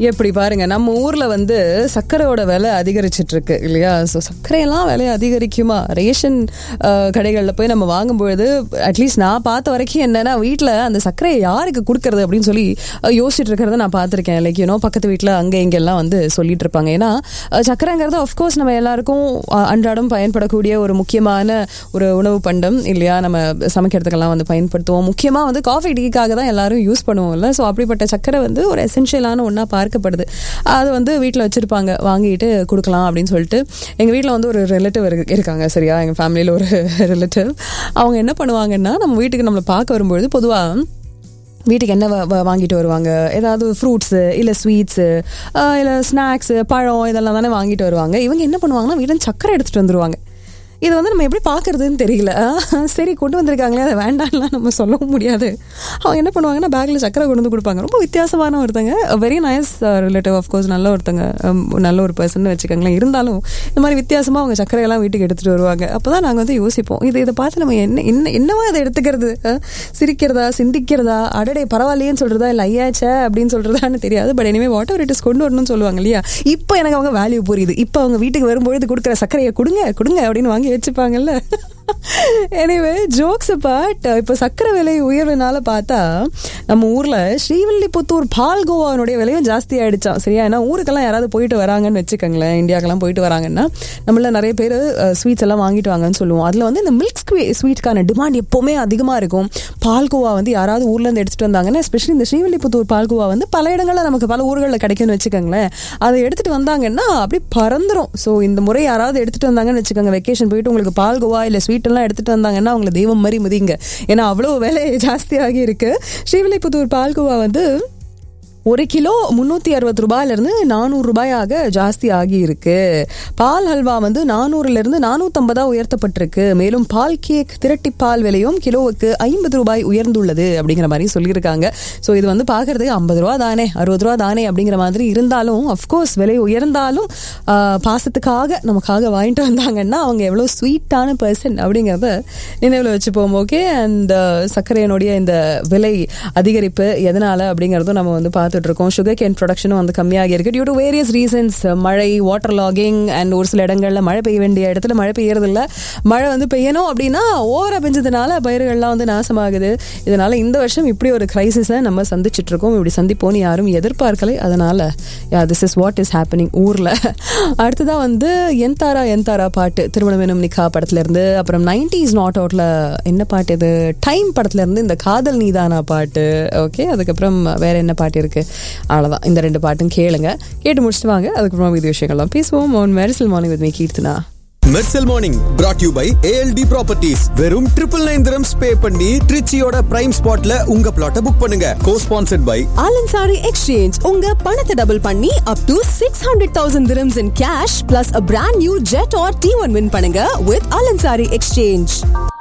எப்படி பாருங்க நம்ம ஊர்ல வந்து சர்க்கரையோட விலை அதிகரிச்சிட்டு இருக்கு இல்லையா ஸோ சர்க்கரையெல்லாம் விலை அதிகரிக்குமா ரேஷன் அஹ், கடைகள்ல போய் நம்ம வாங்கும்பொழுது அட்லீஸ்ட் நான் பார்த்த வரைக்கும் என்னன்னா வீட்டில் அந்த சர்க்கரையை யாருக்கு கொடுக்கறது அப்படின்னு சொல்லி அஹ், யோசிச்சுட்டு இருக்கிறத நான் பார்த்துருக்கேன் லைக் யூனோ பக்கத்து வீட்டில் அங்கே இங்கெல்லாம் வந்து சொல்லிட்டு இருப்பாங்க ஏன்னா அஹ், சர்க்கரைங்கிறது ஆஃப்கோர்ஸ் நம்ம எல்லாருக்கும் அஹ், அன்றாடம் பயன்படக்கூடிய ஒரு முக்கியமான ஒரு உணவு பண்டம் இல்லையா நம்ம சமைக்கிறதுக்கெல்லாம் வந்து பயன்படுத்துவோம் முக்கியமாக வந்து காஃபி டீக்காக தான் எல்லாரும் யூஸ் பண்ணுவோம்ல ஸோ அப்படிப்பட்ட சர்க்கரை வந்து ஒரு எசென்ஷியலான ஒன்றா பார்க்கப்படுது அது வந்து வீட்டில் வச்சுருப்பாங்க வாங்கிட்டு கொடுக்கலாம் அப்படின்னு சொல்லிட்டு எங்கள் வீட்டில் வந்து ஒரு ரிலேட்டிவ் இருக்காங்க சரியா எங்கள் ஃபேமிலியில் ஒரு ரிலேட்டிவ் அவங்க என்ன பண்ணுவாங்கன்னா நம்ம வீட்டுக்கு நம்மளை பார்க்க வரும்பொழுது பொதுவாக வீட்டுக்கு என்ன வ- வ- வாங்கிட்டு வருவாங்க ஏதாவது ஃப்ரூட்ஸு இல்லை ஸ்வீட்ஸு இல்லை ஸ்நாக்ஸு பழம் இதெல்லாம் தானே வாங்கிட்டு வருவாங்க இவங்க என்ன பண்ணுவாங்கன்னா வீட்டில் சக்கரை எடுத்துகிட்டு வந்துருவாங்க இது வந்து நம்ம எப்படி பார்க்கறதுன்னு தெரியல ஆஹ் சரி கொண்டு வந்திருக்காங்களே அதை வேண்டாம்லாம் நம்ம சொல்லவும் முடியாது அவங்க என்ன பண்ணுவாங்கன்னா பேக்கில் சக்கரை கொண்டு வந்து கொடுப்பாங்க ரொம்ப வித்தியாசமான ஒருத்தங்க வெரி நைஸ் ரிலேட்டிவ் ஆஃப்கோர்ஸ் நல்ல ஒருத்தங்க um, நல்ல ஒரு பர்சன் வச்சுக்கோங்களேன் இருந்தாலும் இந்த மாதிரி வித்தியாசமாக அவங்க சக்கரையெல்லாம் வீட்டுக்கு எடுத்துகிட்டு வருவாங்க அப்போ தான் நாங்கள் வந்து யோசிப்போம் இது இதை பார்த்து நம்ம என்ன என்ன என்னவா இதை எடுத்துக்கிறது அஹ், சிரிக்கிறதா சிந்திக்கிறதா அடடே பரவாயில்லையேன்னு சொல்கிறதா இல்லை ஐயாச்சே அப்படின்னு சொல்கிறதான்னு தெரியாது but anyway whatever it is கொண்டு வரணும்னு சொல்லுவாங்க இல்லையா இப்போ எனக்கு அவங்க வேல்யூ புரியுது இப்போ அவங்க வீட்டுக்கு வரும்பொழுது கொடுக்குற சர்க்கரையை கொடுங்க கொடுங்க அப்படின்னு வாங்கி வச்சுப்பாங்கல்ல எனிவே ஜோக்ஸ் பட் இப்போ சர்க்கரை விலை உயர்வுனால பார்த்தா நம்ம ஊர்ல ஸ்ரீவில்லிபுத்தூர் பால்கோவானுடைய விலையும் ஜாஸ்தி ஆயிடுச்சாம் சரியா ஏன்னா ஊருக்கெல்லாம் யாராவது போயிட்டு வராங்கன்னு வச்சுக்கோங்களேன் இந்தியாக்கெல்லாம் போயிட்டு வராங்கன்னா நம்மள நிறைய பேர் ஸ்வீட்ஸ் எல்லாம் வாங்கிட்டு வாங்கன்னு சொல்லுவோம் அதுல வந்து இந்த மில்க் ஸ்வீட்கான டிமாண்ட் எப்பவுமே அதிகமா இருக்கும் பால்கோவா வந்து யாராவது ஊர்ல இருந்து எடுத்துட்டு வந்தாங்கன்னா எஸ்பெஷலி இந்த ஸ்ரீவில்லிபுத்தூர் பால்கோவா வந்து பல இடங்கள்ல நமக்கு பல ஊர்களில் கிடைக்கும்னு வச்சுக்கோங்களேன் அதை எடுத்துட்டு வந்தாங்கன்னா அப்படி பறந்துரும் ஸோ இந்த முறை யாராவது எடுத்துட்டு வந்தாங்கன்னு வச்சுக்கோங்க வெக்கேஷன் போயிட்டு உங்களுக்கு பால்கோவா இல்லை ஸ்வீட் எல்லாம் எடுத்துட்டு வந்தாங்கன்னா அவங்களை தெய்வம் மாதிரி முதிங்க ஏன்னா அவ்வளோ விலை ஜாஸ்தியாகி இருக்கு ஸ்ரீவில்லிபுத்தூர் பால்கோவா வந்து ஒரு கிலோ முந்நூற்றி அறுபது ரூபாயிலிருந்து நானூறு ரூபாயாக ஜாஸ்தி ஆகி இருக்கு பால் ஹல்வா வந்து நானூறுலேருந்து நானூற்றம்பதா உயர்த்தப்பட்டிருக்கு மேலும் பால் கேக் திரட்டி பால் விலையும் கிலோவுக்கு ஐம்பது ரூபாய் உயர்ந்துள்ளது அப்படிங்கிற மாதிரி சொல்லியிருக்காங்க ஸோ இது வந்து பார்க்கறதுக்கு ஐம்பது ரூபா தானே அறுபது ரூபா தானே அப்படிங்கிற மாதிரி இருந்தாலும் அஃப்கோர்ஸ் விலை உயர்ந்தாலும் ஆஹ், பாசத்துக்காக நமக்காக வாங்கிட்டு வந்தாங்கன்னா அவங்க எவ்வளோ ஸ்வீட்டான பர்சன் அப்படிங்கிறத நினைவில் வச்சுப்போம் ஓகே அண்ட் சர்க்கரையினுடைய இந்த விலை அதிகரிப்பு எதனால அப்படிங்கிறதும் நம்ம வந்து பார்த்துட்டு இருக்கோம் சுகர் கேன் ப்ரொடக்ஷனும் வந்து கம்மியாகி இருக்கு டியூ டு வேரியஸ் ரீசன்ஸ் மழை வாட்டர் லாகிங் அண்ட் ஒரு சில இடங்கள்ல மழை பெய்ய வேண்டிய இடத்துல மழை பெய்யறது இல்ல மழை வந்து பெய்யணும் அப்படின்னா ஓவரா பெஞ்சதுனால பயிர்கள்லாம் வந்து நாசமாகுது இதனால இந்த வருஷம் இப்படி ஒரு கிரைசிஸை நம்ம சந்திச்சுட்டு இருக்கோம் இப்படி சந்திப்போம்னு யாரும் எதிர்பார்க்கலை அதனால this is what is happening ஊர்ல அடுத்ததா வந்து என்தாரா என்தாரா பாட்டு திருமணம் எனும் நிக்கா படத்துல இருந்து அப்புறம் நைன்டிஸ் நாட் அவுட்ல என்ன பாட்டு இது டைம் படத்துல இருந்து இந்த காதல் நீதானா பாட்டு ஓகே அதுக்கப்புறம் வேற என்ன பாட்டு இருக்கு அவ்வளவுதான் இந்த ரெண்டு பாட்டும் கேளுங்க கேட்டு முடிச்சுட்டு வாங்க அதுக்கப்புறம் இது விஷயங்கள்லாம் பேசுவோம் on Marisol Morning with me Keerthana மெர்சல் morning brought you by ALT properties வெறும் ட்ரிபிள் நைன் திரம்ஸ் பே பண்ணி ட்ரிச்சியோட பிரைம் ஸ்பாட்ல உங்க பிளாட்டை புக் பண்ணுங்க co sponsored by Al Ansari exchange உங்க பணத்தை டபுள் பண்ணி up to six hundred thousand dirhams in cash plus a brand new Jetour T one win பண்ணுங்க வித் ஆலன்சாரி எக்ஸ்சேஞ்ச்